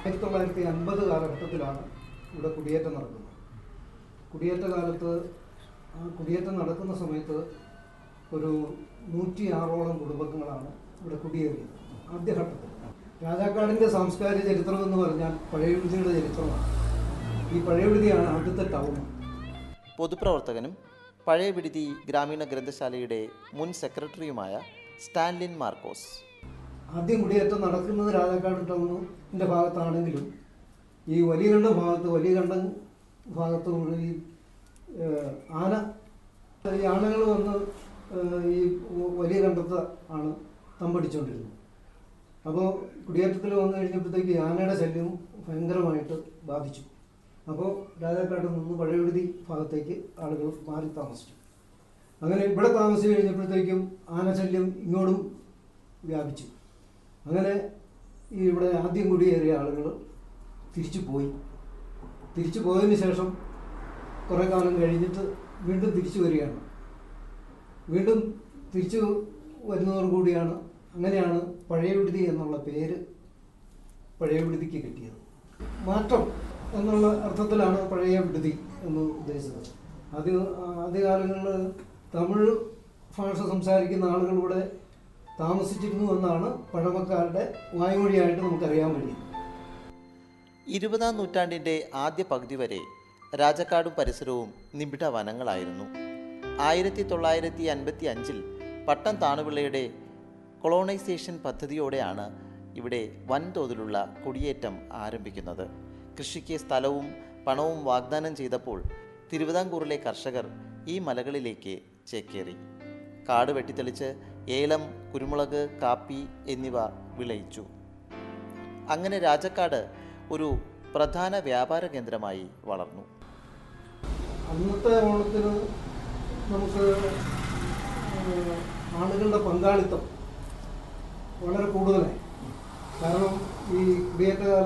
ആയിരത്തി തൊള്ളായിരത്തി അൻപത് കാലഘട്ടത്തിലാണ് ഇവിടെ കുടിയേറ്റം നടക്കുന്നത് കുടിയേറ്റ കാലത്ത് ആ കുടിയേറ്റം നടക്കുന്ന സമയത്ത് ഒരു നൂറ്റി ആറോളം കുടുംബങ്ങളാണ് ഇവിടെ കുടിയേറിയത് ആദ്യഘട്ടത്തിൽ രാജാക്കാടിൻ്റെ സാംസ്കാരിക ചരിത്രം എന്ന് പറഞ്ഞാൽ പഴയവിടുതിയുടെ ചരിത്രമാണ് ഈ പഴയവിടുതിയാണ് ആദ്യത്തെ ടൗൺ പൊതുപ്രവർത്തകനും പഴയ വിടുതി ഗ്രാമീണ ഗ്രന്ഥശാലയുടെ മുൻ സെക്രട്ടറിയുമായ സ്റ്റാൻലിൻ മാർക്കോസ് ആദ്യം കുടിയേറ്റം നടക്കുന്നത് രാജാക്കാട് ടൗണിൻ്റെ ഭാഗത്താണെങ്കിലും ഈ വലിയകണ്ഠം ഭാഗത്ത് വലിയകണ്ഠം ഭാഗത്ത് ഈ ഏഹ്, ആന ഈ ആനകൾ വന്ന് ഏഹ്, ഈ വലിയ കണ്ടത്ത് ആണ് തമ്പടിച്ചുകൊണ്ടിരുന്നത് അപ്പോൾ കുടിയേറ്റത്തിൽ വന്നു കഴിഞ്ഞപ്പോഴത്തേക്ക് ഈ ആനയുടെ ശല്യം ഭയങ്കരമായിട്ട് ബാധിച്ചു അപ്പോൾ രാജാക്കാട് നിന്ന് പഴയവിടുതി ഭാഗത്തേക്ക് ആളുകൾ മാറി താമസിച്ചു അങ്ങനെ ഇവിടെ താമസിച്ച് കഴിഞ്ഞപ്പോഴത്തേക്കും ആനശല്യം ഇങ്ങോട്ടും വ്യാപിച്ചു അങ്ങനെ ഈ ഇവിടെ ആദ്യം കുടിയേറിയ ആളുകൾ തിരിച്ചു പോയി തിരിച്ചു പോയതിന് ശേഷം കുറേ കാലം കഴിഞ്ഞിട്ട് വീണ്ടും തിരിച്ചു വരികയാണ് വീണ്ടും തിരിച്ചു വരുന്നതോടുകൂടിയാണ് അങ്ങനെയാണ് പഴയ വിടുതി എന്നുള്ള പേര് പഴയ വിടുതിക്ക് കിട്ടിയത് മാറ്റം എന്നുള്ള അർത്ഥത്തിലാണ് പഴയ വിടുതി എന്ന് ഉദ്ദേശിച്ചത് ആദ്യ ആദ്യകാലങ്ങളിൽ തമിഴ് ഭാഷ സംസാരിക്കുന്ന ആളുകൾ ഇവിടെ താമസിച്ചിരുന്നു എന്നാണ് പഴമക്കാരുടെ വായ്മൊഴിയായിട്ട് നമുക്കറിയാൻ കഴിയും ഇരുപതാം നൂറ്റാണ്ടിൻ്റെ ആദ്യ പകുതി വരെ രാജക്കാടും പരിസരവും നിബിഡ വനങ്ങളായിരുന്നു ആയിരത്തി തൊള്ളായിരത്തി അൻപത്തി അഞ്ചിൽ പട്ടം താണുപിള്ളയുടെ കൊളോണൈസേഷൻ പദ്ധതിയോടെയാണ് ഇവിടെ വൻതോതിലുള്ള കുടിയേറ്റം ആരംഭിക്കുന്നത് കൃഷിക്ക് സ്ഥലവും പണവും വാഗ്ദാനം ചെയ്തപ്പോൾ തിരുവിതാംകൂറിലെ കർഷകർ ഈ മലകളിലേക്ക് ചേക്കേറി കാട് വെട്ടിത്തെളിച്ച് ഏലം കുരുമുളക് കാപ്പി എന്നിവ വിളയിച്ചു അങ്ങനെ രാജക്കാട് ഒരു പ്രധാന വ്യാപാര കേന്ദ്രമായി വളർന്നു അന്നത്തെ ഓണത്തിന് നമുക്ക് ഏഹ്, ആളുകളുടെ പങ്കാളിത്തം വളരെ കൂടുതലായി കാരണം ഈ കുടിയേറ്റ